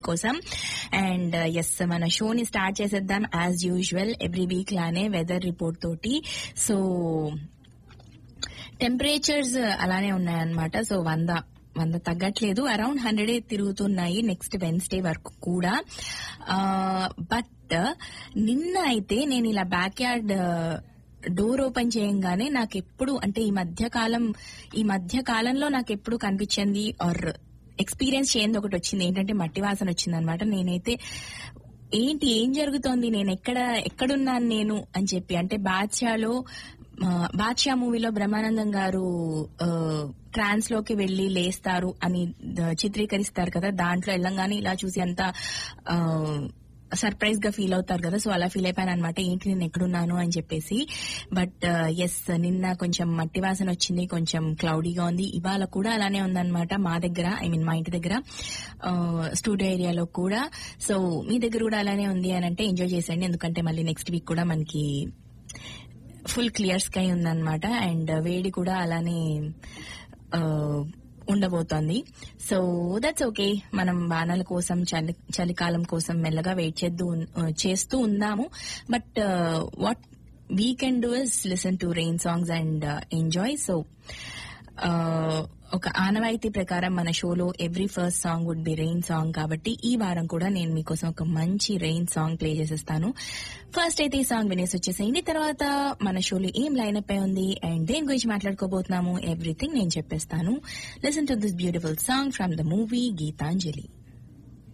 కోసం and yes మన షోని స్టార్ట్ చేసేద్దాం యాజ్ యూజువల్ ఎవ్రీ వీక్ లానే వెదర్ రిపోర్ట్ తోటి సో టెంపరేచర్స్ అలానే ఉన్నాయన్నమాట సో వంద వంద తగ్గట్లేదు అరౌండ్ హండ్రెడ్ తిరుగుతున్నాయి నెక్స్ట్ వెన్స్డే వరకు కూడా బట్ నిన్న అయితే నేను ఇలా బ్యాక్ యార్డ్ డోర్ ఓపెన్ చేయంగానే నాకు ఎప్పుడు అంటే ఈ మధ్య కాలం ఈ మధ్య కాలంలో నాకు ఎప్పుడు కనిపించింది ఆర్ ఎక్స్పీరియన్స్ చేయండి ఒకటి వచ్చింది ఏంటంటే మట్టి వాసన వచ్చింది అనమాట నేనైతే ఏంటి ఏం జరుగుతోంది నేను ఎక్కడ ఎక్కడున్నాను నేను అని చెప్పి అంటే బాద్షాలో బాద్షా మూవీలో బ్రహ్మానందం గారు ట్రాన్స్ లోకి వెళ్లి లేస్తారు అని చిత్రీకరిస్తారు కదా దాంట్లో వెళ్ళంగానే ఇలా చూసి అంతా సర్ప్రైజ్ గా ఫీల్ అవుతారు కదా సో అలా ఫీల్ అయిపోయాను అనమాట ఏంటి నేను ఎక్కడున్నాను అని చెప్పేసి బట్ ఎస్ నిన్న కొంచెం మట్టి వాసన వచ్చింది కొంచెం క్లౌడీగా ఉంది ఇవాళ కూడా అలానే ఉందన్నమాట మా దగ్గర ఐ మీన్ మా ఇంటి దగ్గర స్టూడియో ఏరియాలో కూడా సో మీ దగ్గర కూడా అలానే ఉంది అని అంటే ఎంజాయ్ చేసేయండి ఎందుకంటే మళ్ళీ నెక్స్ట్ వీక్ కూడా మనకి ఫుల్ క్లియర్ స్కై ఉందన్నమాట అండ్ వేడి కూడా అలానే ఉండబోతోంది సో దట్స్ ఓకే మనం వానల కోసం చలి చలికాలం కోసం మెల్లగా వెయిట్ చేద్దు చేస్తూ ఉందాము but what we can do is listen to rain songs and enjoy so ఒక ఆనవాయితీ ప్రకారం మన షోలో every first song would be rain song కాబట్టి ఈ వారం కూడా నేను మీకోసం ఒక మంచి రెయిన్ సాంగ్ ప్లే చేసేస్తాను ఫస్ట్ అయితే ఈ సాంగ్ వినేసి వచ్చేసేయండి తర్వాత మన షోలో ఏం లైనప్ అయి ఉంది అండ్ దేని గురించి మాట్లాడుకోబోతున్నాము ఎవ్రీథింగ్ నేను చెప్పేస్తాను listen to this beautiful song from the movie Gitanjali